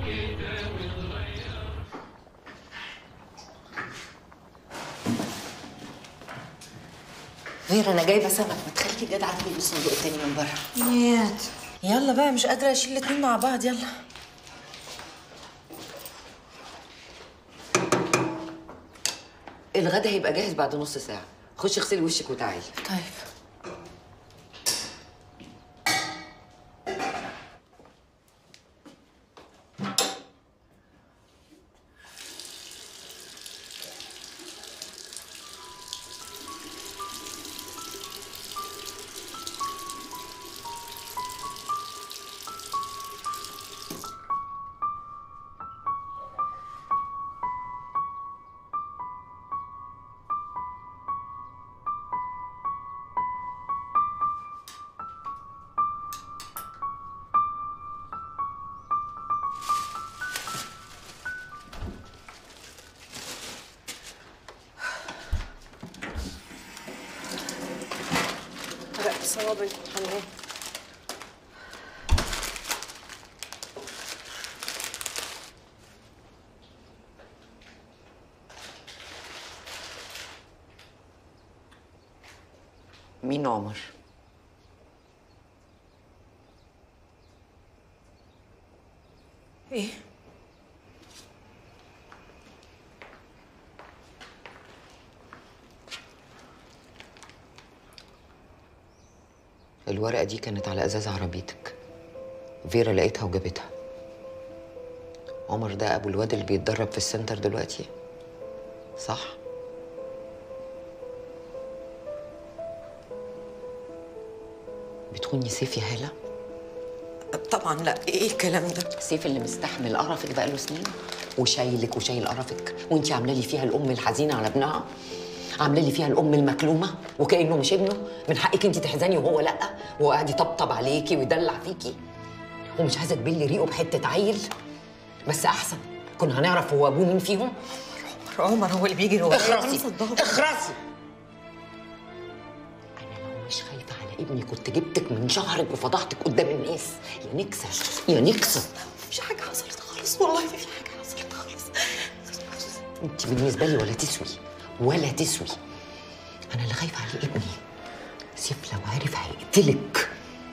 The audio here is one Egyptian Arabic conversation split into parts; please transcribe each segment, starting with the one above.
غير انا جايبه سمك ما تخليكي جدعه تجيبي الصندوق التاني من بره نيات يلا بقى مش قادره اشيل الاتنين مع بعض يلا الغدا هيبقى جاهز بعد نص ساعه خشي اغسلي وشك وتعالي طيب فرقت صوابعك الحمام مين عمر؟ ايه الورقة دي كانت على ازاز عربيتك فيرا لقيتها وجابتها عمر ده ابو الواد اللي بيتدرب في السنتر دلوقتي صح بتخوني سيف يا هالة طبعا لا ايه الكلام ده سيف اللي مستحمل قرفك بقاله سنين وشايلك وشايل قرفك وانتي عامله لي فيها الام الحزينه على ابنها عامله لي فيها الام المكلومه وكانه مش ابنه من حقك انت تحزني وهو لا وهو قاعد يطبطب عليكي ويدلع فيكي ومش عايزه تبلي ريقه بحته عيل بس احسن كنا هنعرف هو ابوه مين فيهم عمر هو اللي بيجري ورايا اخرسي أنا مصدقة. اخرسي انا لو مش خايفه على ابني كنت جبتك من شهرك وفضحتك قدام الناس يا نكسه يا نكسه مفيش حاجه حصلت خالص والله ما في حاجه حصلت خالص انت بالنسبه لي ولا تسوي ولا تسوي انا اللي خايفه على ابني سيف لو عرف هيقتلك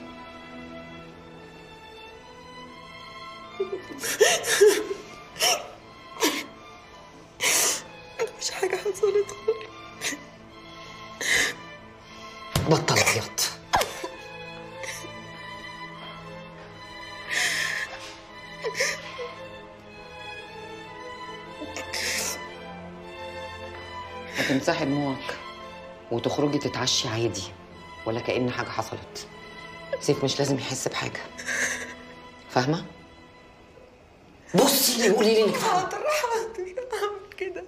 مفيش حاجه حصلت خالص بطل عياط هتمسحي دموعك وتخرجي تتعشي عادي ولا كأن حاجة حصلت سيف مش لازم يحس بحاجة فاهمة؟ بصي لي قولي لي انك فاهمة حاضر حاضر اعمل كده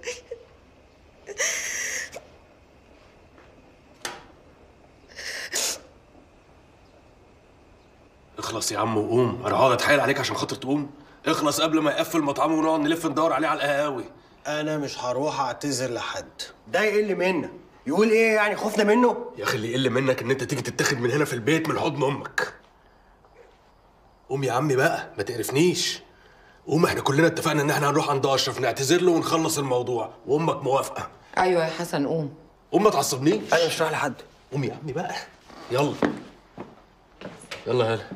اخلص يا عم وقوم انا هقعد اتحايل عليك عشان خاطر تقوم اخلص قبل ما يقفل مطعمه ونقعد نلف ندور عليه على القهاوي انا مش هروح اعتذر لحد ده يقل منا يقول ايه يعني خوفنا منه يا اخي اللي يقل منك ان انت تيجي تتاخد من هنا في البيت من حضن امك قوم يا عمي بقى ما تقرفنيش قوم احنا كلنا اتفقنا ان احنا هنروح عند اشرف نعتذر له ونخلص الموضوع وامك موافقه ايوه يا حسن قوم قوم ما تعصبنيش انا مش رايح لحد قوم يا عمي بقى يلا يلا هلا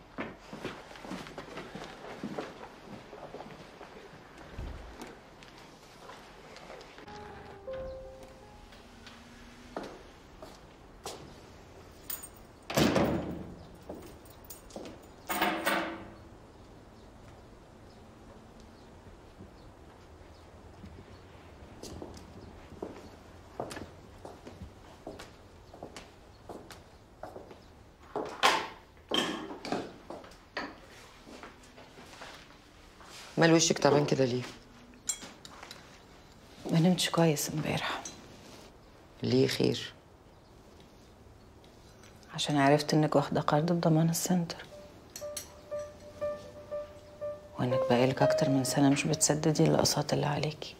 مال وشك تعبان كده ليه؟ ما نمتش كويس امبارح ليه خير؟ عشان عرفت انك واخده قرض بضمان السنتر وانك بقالك اكتر من سنه مش بتسددي الاقساط اللي عليكي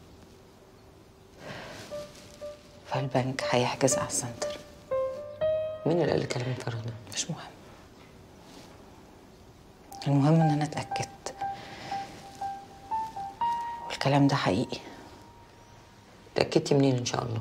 فالبنك هيحجز على السنتر مين اللي قال الكلام الفارغ ده؟ مش مهم المهم ان انا اتاكدت الكلام ده حقيقي تأكدتي منين إن شاء الله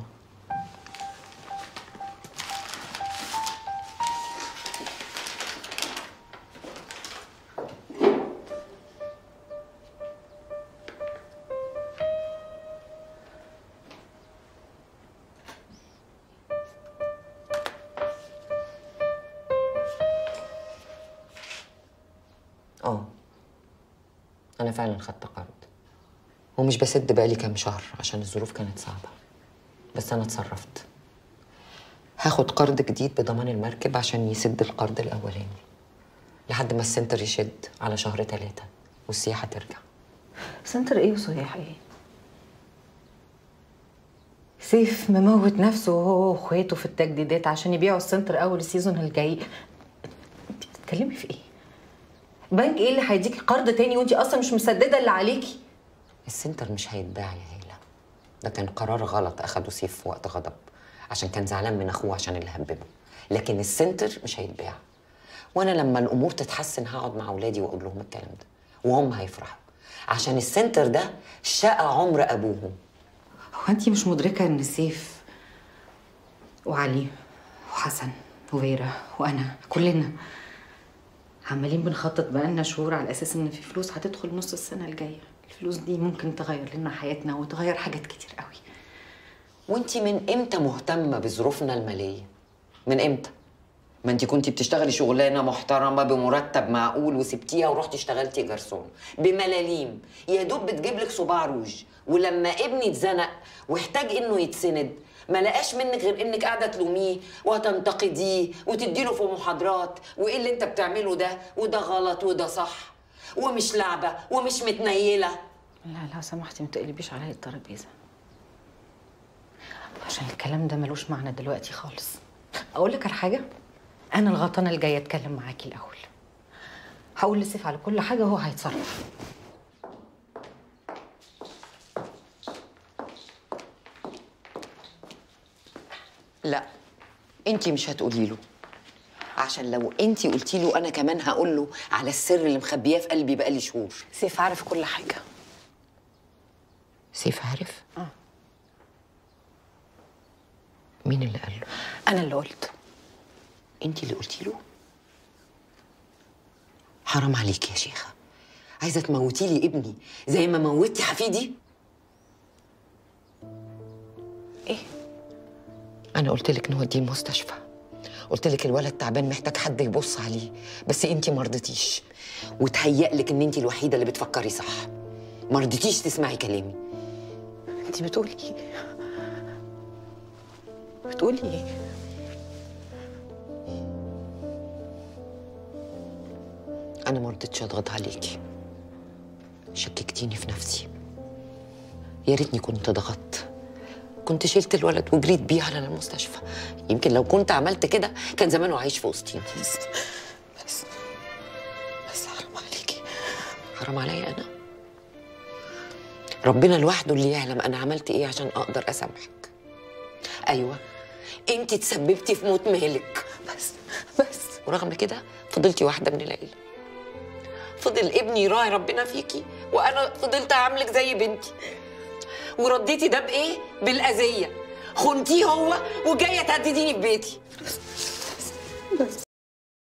اه انا فعلا خدت قرض ومش بسد بقالي كام شهر عشان الظروف كانت صعبة بس أنا اتصرفت هاخد قرض جديد بضمان المركب عشان يسد القرض الأولاني لحد ما السنتر يشد على شهر ثلاثة والسياحة ترجع سنتر ايه وصياح ايه سيف مموت نفسه وهو واخواته في التجديدات عشان يبيعوا السنتر اول السيزون الجاي انت بتتكلمي في ايه بنك ايه اللي هيديكي قرض تاني وانت اصلا مش مسدده اللي عليكي السنتر مش هيتباع يا هيلا ده كان قرار غلط أخده سيف في وقت غضب عشان كان زعلان من أخوه عشان اللي هببه لكن السنتر مش هيتباع وأنا لما الأمور تتحسن هقعد مع أولادي وأقول لهم الكلام ده وهم هيفرحوا عشان السنتر ده شقى عمر أبوهم هو انت مش مدركه ان سيف وعلي وحسن وفيرا وانا كلنا عمالين بنخطط بقالنا شهور على اساس ان في فلوس هتدخل نص السنه الجايه الفلوس دي ممكن تغير لنا حياتنا وتغير حاجات كتير قوي وانت من امتى مهتمه بظروفنا الماليه من امتى ما انت كنتي بتشتغلي شغلانه محترمه بمرتب معقول وسبتيها ورحتي اشتغلتي جرسون بملاليم يا دوب بتجيب لك صباع روج ولما ابني اتزنق واحتاج انه يتسند ما لقاش منك غير انك قاعده تلوميه وتنتقديه وتديله في محاضرات وايه اللي انت بتعمله ده وده غلط وده صح ومش لعبه ومش متنيله لا لو سمحتي ما تقلبيش عليا الترابيزه عشان الكلام ده ملوش معنى دلوقتي خالص اقول لك على حاجه انا الغلطانه اللي جايه اتكلم معاكي الاول هقول لسيف على كل حاجه وهو هيتصرف لا انت مش هتقولي له عشان لو انت قلتي له انا كمان هقول له على السر اللي مخبياه في قلبي بقالي شهور سيف عارف كل حاجه سيف عارف اه مين اللي قال له انا اللي قلت انت اللي قلتي له حرام عليك يا شيخه عايزه تموتي لي ابني زي ما موتي حفيدي ايه انا قلت لك نوديه المستشفى قلت لك الولد تعبان محتاج حد يبص عليه بس انت ما رضيتيش وتهيأ لك ان انت الوحيده اللي بتفكري صح ما رضيتيش تسمعي كلامي انت بتقولي ايه بتقولي ايه انا ما رضيتش اضغط عليكي شككتيني في نفسي يا ريتني كنت ضغطت كنت شلت الولد وجريت بيه على المستشفى يمكن لو كنت عملت كده كان زمانه عايش في وسطينا بس بس بس حرام عليكي حرام عليا انا ربنا لوحده اللي يعلم انا عملت ايه عشان اقدر اسامحك ايوه انت تسببتي في موت مالك بس بس ورغم كده فضلتي واحده من العيله فضل ابني يراعي ربنا فيكي وانا فضلت اعاملك زي بنتي ورديتي ده بايه بالاذيه خنتيه هو وجايه تهدديني في بيتي